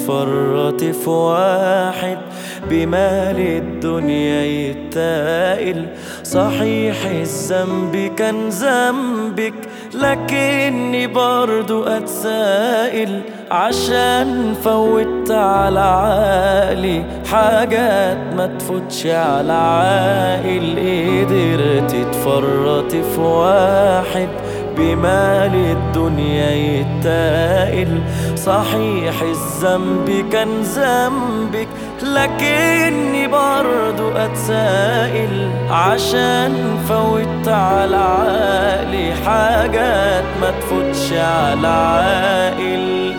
تتفرط في واحد بمال الدنيا يتائل صحيح الذنب كان ذنبك لكني برضو اتسائل عشان فوت على عقلي حاجات ما تفوتش على عاقل قدرت تتفرط في واحد بمال الدنيا يتائل صحيح الذنب كان ذنبك لكني برضو اتسائل عشان فوت على عقلي حاجات ما تفوتش على عاقل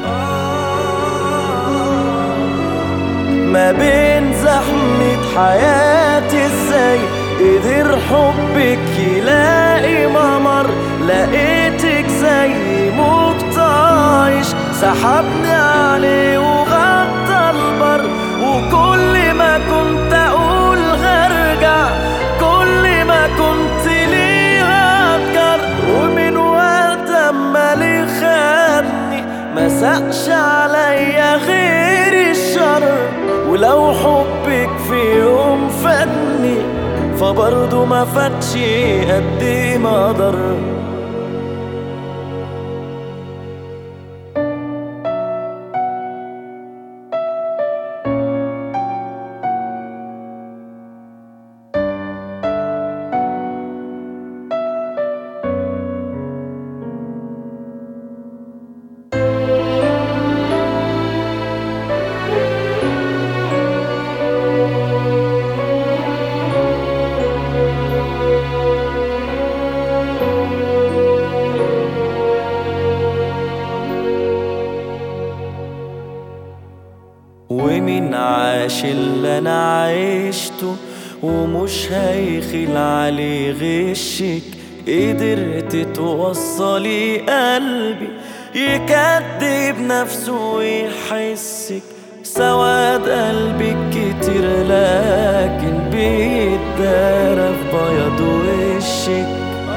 ما بين زحمة حياتي ازاي قدر حبك يلاقي ممر لقيتك زي موج طايش سحبني عليه وغطى البر وكل ما كنت اقول هرجع كل ما كنت ليها افكر ومن وقت اما لي خدني ما سقش عليا غير الشر ولو حبك في يوم فاتني فبرضه ما فاتش قد ما ضر ومين عاش اللي انا عشته ومش هيخل عليه غشك قدرت توصلي قلبي يكدب نفسه ويحسك سواد قلبك كتير لكن بيتدارى في بياض وشك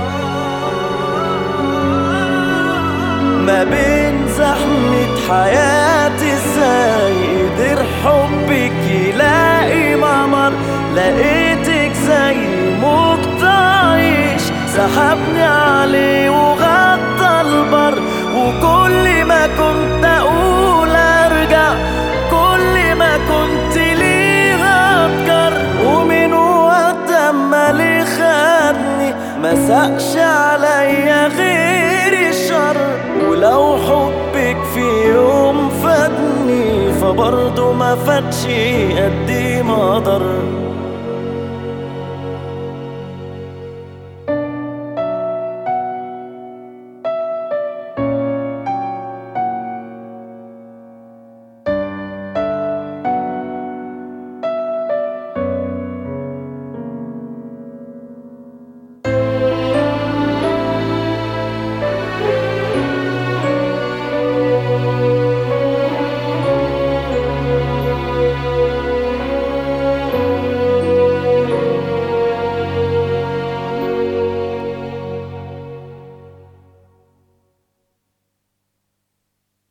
ما بين زحمة حياتي ازاي قدر حبك يلاقي ممر لقيتك زي موج طايش سحبني عليه وغطى البر وكل ما كنت اقول ارجع كل ما كنت ليها افكر ومن وقت اما لي خدني ما سقش عليا غير الشر ولو حبك في يوم فاتني فبرضه ما فاتش قد ما ضر